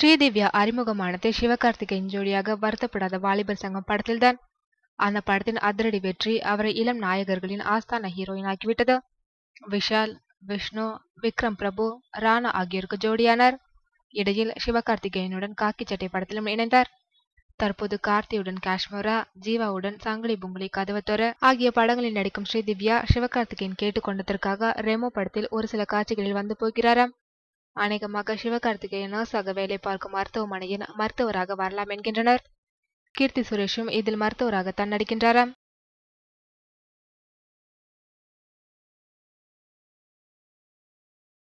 ஸ்ரீதிவ்யா அறிமுகமானது சிவகார்த்திகேயன் ஜோடியாக வருத்தப்படாத வாலிபர் சங்கம் படத்தில்தான் அந்த படத்தின் அதிரடி வெற்றி அவரை இளம் நாயகர்களின் ஆஸ்தான ஹீரோயின் ஆக்கிவிட்டது விஷால் விஷ்ணு விக்ரம் பிரபு ராணா ஆகியோருக்கு ஜோடியானார் இடையில் சிவகார்த்திகேயனுடன் காக்கி சட்டை படத்திலும் இணைந்தார் தற்போது கார்த்தியுடன் காஷ்மீரா ஜீவாவுடன் சங்கிலி புங்குலி கதவத்தொர ஆகிய படங்களில் நடிக்கும் ஸ்ரீதிவ்யா சிவகார்த்திகேயன் கேட்டுக்கொண்டதற்காக ரெமோ படத்தில் ஒரு சில காட்சிகளில் வந்து போகிறாராம் அநேகமாக சிவகார்த்திகேயன் நர்ஸாக வேலை பார்க்கும் மருத்துவமனையின் மருத்துவராக வரலாம் என்கின்றனர் கீர்த்தி சுரேஷும் இதில் மருத்துவராகத்தான் நடிக்கின்றாராம்